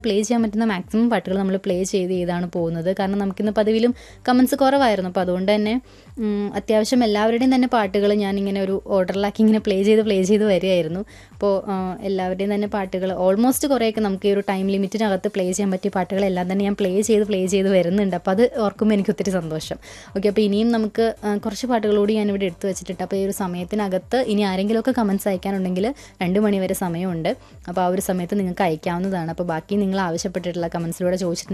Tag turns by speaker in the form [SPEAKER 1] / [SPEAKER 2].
[SPEAKER 1] play ചെയ്യാൻ പറ്റുന്ന maximum പാട്ടുകൾ നമ്മൾ പ്ലേ ചെയ്ത് ചെയ്താണ് പോകുന്നത് കാരണം നമുക്കിന്ന് പതിവിലും കമൻസ് കുറവായിരുന്നു അപ്പോൾ അതുകൊണ്ട് തന്നെ ഉം, അത്യാവശ്യം എല്ലാവരുടെയും തന്നെ പാട്ടുകൾ ഞാനിങ്ങനെ ഒരു ഓർഡറിലാക്കി ഇങ്ങനെ പ്ലേ ചെയ്ത് പ്ലേ ചെയ്ത് വരികയായിരുന്നു അപ്പോൾ ആ, എല്ലാവരുടെയും തന്നെ പാട്ടുകൾ ഓൾമോസ്റ്റ് കുറേയൊക്കെ നമുക്ക് ഈ ഒരു ടൈം ലിമിറ്റിനകത്ത് പ്ലേ ചെയ്യാൻ പറ്റിയ പാട്ടുകളെല്ലാം തന്നെ ഞാൻ പ്ലേ ചെയ്ത് പ്ലേ ചെയ്ത് വരുന്നുണ്ട് അപ്പോൾ അത് ഓർക്കുമ്പോൾ എനിക്ക് ഒത്തിരി സന്തോഷം ഓക്കെ അപ്പോൾ ഇനിയും നമുക്ക് ആ, കുറച്ച് പാട്ടുകളൂടി ഞാനിവിടെ എടുത്തു വെച്ചിട്ടുണ്ട് അപ്പോൾ ഈ ഒരു സമയത്തിനകത്ത് ഇനി ആരെങ്കിലുമൊക്കെ കമൻസ് അയക്കാനുണ്ടെങ്കിൽ രണ്ട് മണി വരെ സമയമുണ്ട് അപ്പോൾ ആ ഒരു സമയത്ത് നിങ്ങൾക്ക് അയക്കാവുന്നതാണ് അപ്പോൾ ബാക്കി നിങ്ങൾ ആവശ്യപ്പെട്ടിട്ടുള്ള കമൻസിലൂടെ ചോദിച്ചിട്ടുണ്ടെങ്കിൽ